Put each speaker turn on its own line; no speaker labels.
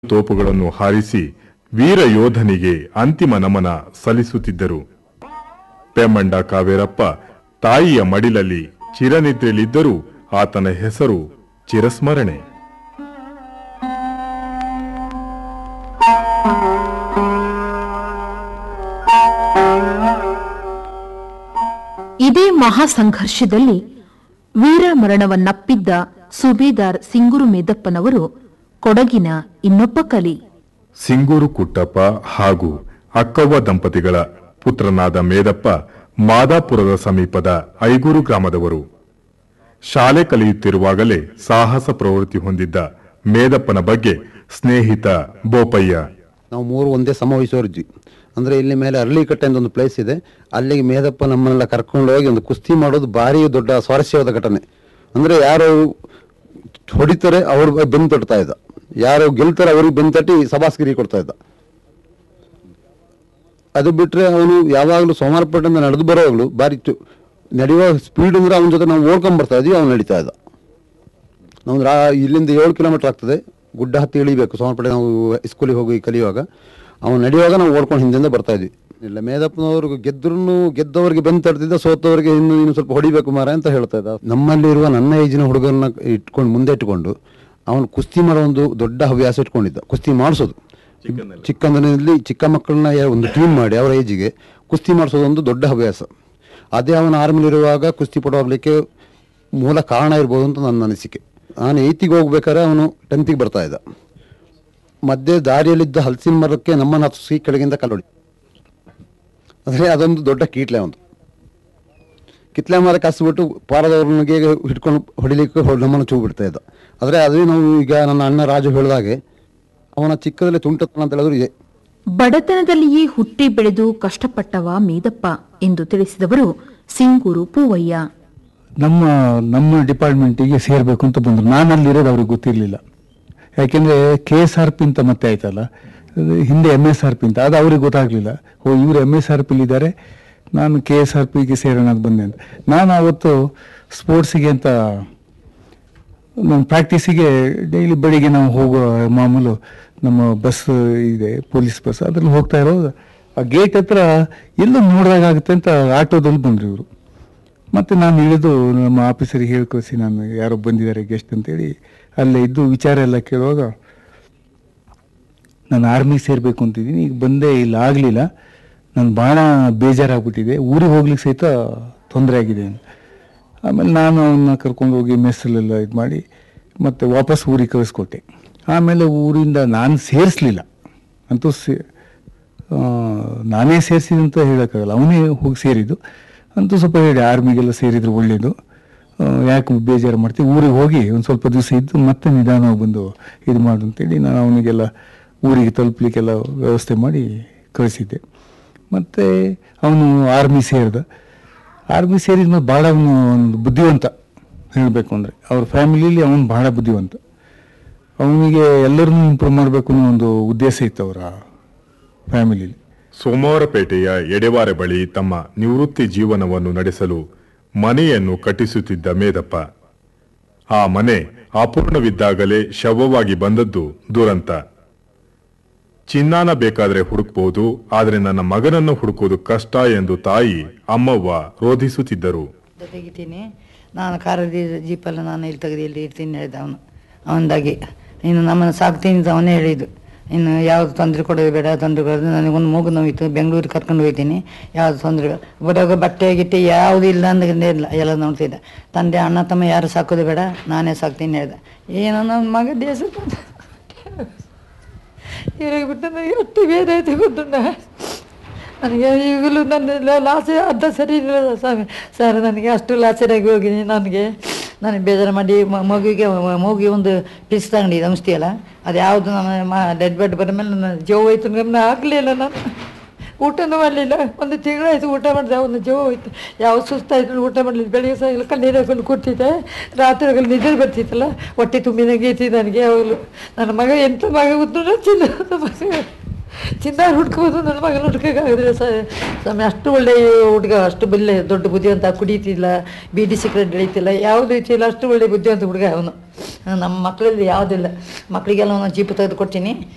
ತೋಪುಗಳನ್ನು ಹಾರಿಸಿ ವೀರ ಯೋಧನಿಗೆ ಅಂತಿಮ ನಮನ ಸಲ್ಲಿಸುತ್ತಿದ್ದರು ಪೆಮ್ಮಂಡ ಕಾವೇರಪ್ಪ ತಾಯಿಯ ಮಡಿಲಲ್ಲಿ ಚಿರನಿದ್ರೆಯಲ್ಲಿದ್ದರೂ ಆತನ ಹೆಸರು ಚಿರಸ್ಮರಣೆ
ಇದೇ ಮಹಾ ಸಂಘರ್ಷದಲ್ಲಿ ವೀರ ಮರಣವನ್ನಪ್ಪಿದ್ದ ಸುಬೇದಾರ್ ಸಿಂಗುರು ಮೇದಪ್ಪನವರು ಕೊಡಗಿನ ಇನ್ನೊಬ್ಬ ಕಲಿ
ಸಿಂಗೂರು ಕುಟ್ಟಪ್ಪ ಹಾಗೂ ಅಕ್ಕವ್ವ ದಂಪತಿಗಳ ಪುತ್ರನಾದ ಮೇದಪ್ಪ ಮಾದಾಪುರದ ಸಮೀಪದ ಐಗೂರು ಗ್ರಾಮದವರು ಶಾಲೆ ಕಲಿಯುತ್ತಿರುವಾಗಲೇ ಸಾಹಸ ಪ್ರವೃತ್ತಿ ಹೊಂದಿದ್ದ ಮೇದಪ್ಪನ ಬಗ್ಗೆ ಸ್ನೇಹಿತ ಬೋಪಯ್ಯ
ನಾವು ಮೂರು ಒಂದೇ ಸಮಾವೇಶವರಿದ್ವಿ ಅಂದರೆ ಇಲ್ಲಿ ಮೇಲೆ ಅರಳಿಕಟ್ಟೆ ಅಂತ ಒಂದು ಪ್ಲೇಸ್ ಇದೆ ಅಲ್ಲಿಗೆ ಮೇದಪ್ಪ ನಮ್ಮನ್ನೆಲ್ಲ ಕರ್ಕೊಂಡು ಹೋಗಿ ಒಂದು ಕುಸ್ತಿ ಮಾಡೋದು ಭಾರಿ ದೊಡ್ಡ ಸ್ವಾರಸ್ಯವಾದ ಘಟನೆ ಅಂದರೆ ಯಾರು ಹೊಡಿತಾರೆ ಅವ್ರಿಗೆ ಬೆನ್ನು ತಟ್ತಾ ಇದ್ದ ಯಾರು ಗೆಲ್ತಾರೆ ಅವ್ರಿಗೆ ಬೆನ್ನು ತಟ್ಟಿ ಸಭಾಸ್ಗಿರಿ ಕೊಡ್ತಾ ಇದ್ದ ಅದು ಬಿಟ್ಟರೆ ಅವನು ಯಾವಾಗಲೂ ಸೋಮವಾರಪೇಟೆಯಿಂದ ನಡೆದು ಬರೋವಾಗಲೂ ಭಾರಿ ಚು- ನಡೆಯುವ ಸ್ಪೀಡ್ ಅಂದರೆ ಅವನ ಜೊತೆ ನಾವು ಓಡ್ಕೊಂಡ್ ಬರ್ತಾ ಇದ್ವಿ ಅವ್ನು ನಡೀತಾ ಇದ್ದ ನಾವು ರಾ ಇಲ್ಲಿಂದ ಏಳು ಕಿಲೋಮೀಟರ್ ಆಗ್ತದೆ ಗುಡ್ಡ ಹತ್ತಿ ಇಳಿಬೇಕು ಸೋಮಪೇಟೆ ನಾವು ಸ್ಕೂಲಿಗೆ ಹೋಗಿ ಕಲಿಯುವಾಗ ಅವನು ನಡೆಯುವಾಗ ನಾವು ಓಡ್ಕೊಂಡು ಹಿಂದಿಂದ ಬರ್ತಾ ಇದ್ವಿ ಇಲ್ಲ ಮೇದಪ್ಪನವರು ಗೆದ್ರೂ ಗೆದ್ದವರಿಗೆ ಬೆನ್ನು ತಡ್ತಿದ್ದ ಸೋತವರಿಗೆ ಇನ್ನು ಇನ್ನು ಸ್ವಲ್ಪ ಹೊಡಿಬೇಕು ಮಾರ ಅಂತ ಹೇಳ್ತಾ ಇದ್ದ ನಮ್ಮಲ್ಲಿರುವ ನನ್ನ ಏಜಿನ ಹುಡುಗರನ್ನ ಇಟ್ಕೊಂಡು ಮುಂದೆ ಇಟ್ಕೊಂಡು ಅವನು ಕುಸ್ತಿ ಮಾಡೋ ಒಂದು ದೊಡ್ಡ ಹವ್ಯಾಸ ಇಟ್ಕೊಂಡಿದ್ದ ಕುಸ್ತಿ ಮಾಡಿಸೋದು ಚಿಕ್ಕಂದಿನಲ್ಲಿ ಚಿಕ್ಕ ಮಕ್ಕಳನ್ನ ಯಾ- ಒಂದು ಟೀಮ್ ಮಾಡಿ ಅವರ ಏಜಿಗೆ ಕುಸ್ತಿ ಮಾಡಿಸೋದು ಒಂದು ದೊಡ್ಡ ಹವ್ಯಾಸ ಅದೇ ಅವನ ಆರ್ಮಿಲಿರುವಾಗ ಕುಸ್ತಿ ಪಡುವಾಗಲಿಕ್ಕೆ ಮೂಲ ಕಾರಣ ಇರ್ಬೋದು ಅಂತ ನನ್ನ ಅನಿಸಿಕೆ ನಾನು ಏಯ್ತಿಗೆ ಹೋಗ್ಬೇಕಾದ್ರೆ ಅವನು ಟೆಂತಿಗೆ ಬರ್ತಾ ಇದ್ದ ಮಧ್ಯೆ ದಾರಿಯಲ್ಲಿದ್ದ ಹಲಸಿನ ಮರಕ್ಕೆ ನಮ್ಮನ್ನು ಹತ್ತಿಸಿ ಕೆಳಗಿಂದ ಕಲ್ಲೊಡಿ ಅಂದರೆ ಅದೊಂದು ದೊಡ್ಡ ಕೀಟ್ಲೆ ಒಂದು ಕಿತ್ಲೆ ಮರಕ್ಕೆ ಹಸ್ಬಿಟ್ಟು ಪಾರದವ್ರನಿಗೆ ಹಿಡ್ಕೊಂಡು ಹೊಡಿಲಿಕ್ಕೆ ಹೊ- ನಮ್ಮನ್ನು ಚೂ ಬಿಡ್ತಾ ಇದ್ದ ಆದರೆ ಅದೇ ನಾವು ಈಗ ನನ್ನ ಅಣ್ಣ ರಾಜು ಹೇಳಿದಾಗೆ ಅವನ ಚಿಕ್ಕದಲ್ಲಿ ತುಂಟತನ ಅಂತ ಹೇಳಿದ್ರು ಇದೆ
ಬಡತನದಲ್ಲಿಯೇ ಹುಟ್ಟಿ ಬೆಳೆದು ಕಷ್ಟಪಟ್ಟವ ಮೇದಪ್ಪ ಎಂದು ತಿಳಿಸಿದವರು ಸಿಂಗೂರು ಪೂವಯ್ಯ
ನಮ್ಮ ನಮ್ಮ ಡಿಪಾರ್ಟ್ಮೆಂಟಿಗೆ ಸೇರಬೇಕು ಅಂತ ಬಂದರು ನಾನು ಅಲ್ಲಿರೋದು ಅವ್ರಿಗೆ ಗೊತ್ತಿರಲಿಲ್ಲ ಯಾಕೆಂದರೆ ಕೆ ಎಸ್ ಆರ್ ಪಿ ಅಂತ ಮತ್ತೆ ಆಯ್ತಲ್ಲ ಅದು ಹಿಂದೆ ಎಮ್ ಎಸ್ ಆರ್ ಪಿ ಅಂತ ಅದು ಅವ್ರಿಗೆ ಗೊತ್ತಾಗಲಿಲ್ಲ ಓ ಇವರು ಎಮ್ ಎಸ್ ಆರ್ ಪಿಲಿದ್ದಾರೆ ನಾನು ಕೆ ಎಸ್ ಆರ್ ಪಿಗೆ ಸೇರೋಣ ಅಂತ ಬಂದೆ ಅಂತ ನಾನು ಅವತ್ತು ಸ್ಪೋರ್ಟ್ಸಿಗೆ ಅಂತ ನಮ್ಮ ಪ್ರಾಕ್ಟೀಸಿಗೆ ಡೈಲಿ ಬೆಳಿಗ್ಗೆ ನಾವು ಹೋಗೋ ಮಾಮೂಲು ನಮ್ಮ ಬಸ್ ಇದೆ ಪೊಲೀಸ್ ಬಸ್ ಅದ್ರಲ್ಲಿ ಹೋಗ್ತಾ ಇರೋದು ಆ ಗೇಟ್ ಹತ್ರ ಎಲ್ಲೋ ನೋಡಿದಾಗುತ್ತೆ ಅಂತ ಆಟೋದಲ್ಲಿ ಬಂದರು ಇವರು ಮತ್ತು ನಾನು ಇಳಿದು ನಮ್ಮ ಆಫೀಸರಿಗೆ ಹೇಳಿ ಕಳಿಸಿ ನಾನು ಯಾರೋ ಬಂದಿದ್ದಾರೆ ಗೆಸ್ಟ್ ಅಂತೇಳಿ ಅಲ್ಲೇ ಇದ್ದು ವಿಚಾರ ಎಲ್ಲ ಕೇಳುವಾಗ ನಾನು ಆರ್ಮಿಗೆ ಸೇರಬೇಕು ಅಂತಿದ್ದೀನಿ ಈಗ ಬಂದೇ ಇಲ್ಲ ಆಗಲಿಲ್ಲ ನಾನು ಭಾಳ ಬೇಜಾರಾಗ್ಬಿಟ್ಟಿದೆ ಊರಿಗೆ ಹೋಗ್ಲಿಕ್ಕೆ ಸಹಿತ ತೊಂದರೆ ಆಗಿದೆ ಅಂತ ಆಮೇಲೆ ನಾನು ಅವನ್ನ ಕರ್ಕೊಂಡು ಹೋಗಿ ಮೆಸ್ಸಲ್ಲೆಲ್ಲ ಇದು ಮಾಡಿ ಮತ್ತೆ ವಾಪಸ್ ಊರಿಗೆ ಕಳಿಸ್ಕೊಟ್ಟೆ ಆಮೇಲೆ ಊರಿಂದ ನಾನು ಸೇರಿಸ್ಲಿಲ್ಲ ಅಂತೂ ಸೇ ಆ, ನಾನೇ ಸೇರಿಸಿದೆ ಅಂತ ಹೇಳೋಕ್ಕಾಗಲ್ಲ ಅವನೇ ಹೋಗಿ ಸೇರಿದ್ದು ಅಂತೂ ಸ್ವಲ್ಪ ಹೇಳಿ ಆರ್ಮಿಗೆಲ್ಲ ಸೇರಿದ್ರು ಒಳ್ಳೇದು ಆ, ಯಾಕೆ ಬೇಜಾರು ಮಾಡ್ತೀವಿ ಊರಿಗೆ ಹೋಗಿ ಒಂದು ಸ್ವಲ್ಪ ದಿವಸ ಇದ್ದು ಮತ್ತೆ ನಿಧಾನವಾಗಿ ಬಂದು ಇದು ಮಾಡು ಅಂತೇಳಿ ನಾನು ಅವನಿಗೆಲ್ಲ ಊರಿಗೆ ತಲುಪಲಿಕ್ಕೆಲ್ಲ ವ್ಯವಸ್ಥೆ ಮಾಡಿ ಕಳಿಸಿದ್ದೆ ಮತ್ತು ಅವನು ಆರ್ಮಿ ಸೇರಿದ ಆರ್ಮಿ ಸೇರಿದ ಮೇಲೆ ಭಾಳ ಅವನು ಒಂದು ಬುದ್ಧಿವಂತ ಹೇಳಬೇಕು ಅಂದರೆ ಅವ್ರ ಫ್ಯಾಮಿಲಿಯಲ್ಲಿ ಅವನು ಭಾಳ ಬುದ್ಧಿವಂತ ಅವನಿಗೆ ಎಲ್ಲರನ್ನೂ ಇಂಪ್ರೂವ್ ಮಾಡಬೇಕು ಅನ್ನೋ ಒಂದು ಉದ್ದೇಶ ಇತ್ತು ಅವರ ಫ್ಯಾಮಿಲಿಲಿ
ಸೋಮವಾರಪೇಟೆಯ ಎಡೆವಾರೆ ಬಳಿ ತಮ್ಮ ನಿವೃತ್ತಿ ಜೀವನವನ್ನು ನಡೆಸಲು ಮನೆಯನ್ನು ಕಟ್ಟಿಸುತ್ತಿದ್ದ ಮೇದಪ್ಪ ಆ ಮನೆ ಅಪೂರ್ಣವಿದ್ದಾಗಲೇ ಶವವಾಗಿ ಬಂದದ್ದು ದುರಂತ ಚಿನ್ನಾನ ಬೇಕಾದ್ರೆ ಹುಡುಕ್ಬೋದು ಆದರೆ ನನ್ನ ಮಗನನ್ನು ಹುಡುಕೋದು ಕಷ್ಟ ಎಂದು ತಾಯಿ ಅಮ್ಮವ್ವ ರೋಧಿಸುತ್ತಿದ್ದರು
ತೆಗಿತೀನಿ ನಾನು ಕಾರಲ್ಲಿ ಜೀಪಲ್ಲಿ ನಾನು ಇಲ್ಲಿ ತೆಗೆದು ಇಲ್ಲಿ ಇರ್ತೀನಿ ಹೇಳಿದ ಅವನು ಅವನದಾಗಿ ಇನ್ನು ನಮ್ಮನ್ನು ಸಾಕ್ತೀನಿ ಅಂತ ಅವನೇ ಹೇಳಿದ್ದು ಇನ್ನು ಯಾವುದು ತೊಂದರೆ ಕೊಡೋದು ಬೇಡ ತೊಂದರೆ ಕೊಡೋದು ನನಗೆ ಒಂದು ಮೂಗು ನೋವಿತ್ತು ಬೆಂಗಳೂರಿಗೆ ಕರ್ಕೊಂಡು ಹೋಗ್ತೀನಿ ಯಾವುದು ತೊಂದರೆ ಬರೋಗ ಬಟ್ಟೆ ಗಿಟ್ಟೆ ಯಾವುದು ಇಲ್ಲ ಅಂದ್ರೆ ಇಲ್ಲ ಎಲ್ಲ ನೋಡ್ತಿದ್ದ ತಂದೆ ಅಣ್ಣ ತಮ್ಮ ಯಾರು ಸಾಕೋದು ಬೇಡ ನಾನೇ ಸಾಕ್ತೀನಿ ಹೇಳ್ದೆ ಏನೋ ನನ್ನ ಮಗ ದೇಶ ಇವ್ರಿಗೆ ಬಿಟ್ಟು ನನಗೆ ಎಷ್ಟು ಬೇರೆ ಆಯ್ತು ಗೊತ್ತುಂಟ ನನಗೆ ಈಗಲೂ ನನ್ನ ಲಾಸೆ ಅರ್ಧ ಸರಿ ಇಲ್ಲ ಸ್ವಾಮಿ ಸರ್ ನನಗೆ ಅಷ್ಟು ಲಾಸರಾಗಿ ಹೋಗಿದ್ದೀನಿ ನನಗೆ ನನಗೆ ಬೇಜಾರು ಮಾಡಿ ಮ- ಮಗುವಿಗೆ ಮ- ಮಗುವಿಗೆ ಒಂದು ಪಿಸ್ ತಗೊಂಡು ಔಷಧಿ ಅಲ್ಲ ಅದು ಯಾವುದು ನನ್ನ ಮಾ ಡೆಡ್ ಬೆಡ್ ಬಂದ ಮೇಲೆ ನನ್ನ ಜೀವ ಹೋಯ್ತು ಗಮನ ಆಗಲಿಲ್ಲ ನಾನು ಊಟನೂ ಮಾಡಲಿಲ್ಲ ಒಂದು ತಿಂಗಳಾಯ್ತು ಊಟ ಮಾಡಿದೆ ಒಂದು ಜೀವ ಹೋಯ್ತು ಯಾವ ಸುಸ್ತಾಯ್ತು ಊಟ ಮಾಡಲಿಲ್ಲ ಬೆಳಿಗ್ಗೆ ಸಾಯಂಕಾಲ ನೀರು ಹಾಕೊಂಡು ಕೂರ್ತಿದ್ದೆ ರಾತ್ರಿ ಹಗಲು ನಿದ್ರೆ ಬರ್ತಿತ್ತಲ್ಲ ಹೊಟ್ಟೆ ತುಂಬಿದಂಗೆ ಇತ್ತು ನನಗೆ ಅವಳು ನನ್ನ ಮಗ ಎಂಥ ಮಗ ಗೊತ್ತು ಚಿನ್ನ ಮಗ ಚಿನ್ನ ಹುಡ್ಕೋದು ನನ್ನ ಮಗನ ಹುಡ್ಕೋಕ್ಕಾಗಿದ್ರೆ ಸಮಯ ಅಷ್ಟು ಒಳ್ಳೆ ಹುಡುಗ ಅಷ್ಟು ಒಳ್ಳೆ ದೊಡ್ಡ ಬುದ್ಧಿವಂತ ಕುಡಿತಿಲ್ಲ ಬೀಡಿ ಸಿಗರೇಟ್ ಬೆಳೀತಿಲ್ಲ ಯಾವುದು ಇಲ್ಲ ಅಷ್ಟು ಒಳ್ಳೆ ಬುದ್ಧಿವಂತ ಹುಡುಗ ಅವನು ನಮ್ಮ ಮಕ್ಕಳಲ್ಲಿ ಯಾವುದಿಲ್ಲ ಮಕ್ಕಳಿಗೆಲ್ಲ ಒಂದೊಂದು ಜೀಪ್ ತೆಗೆದು ಕೊಡ್ತೀನಿ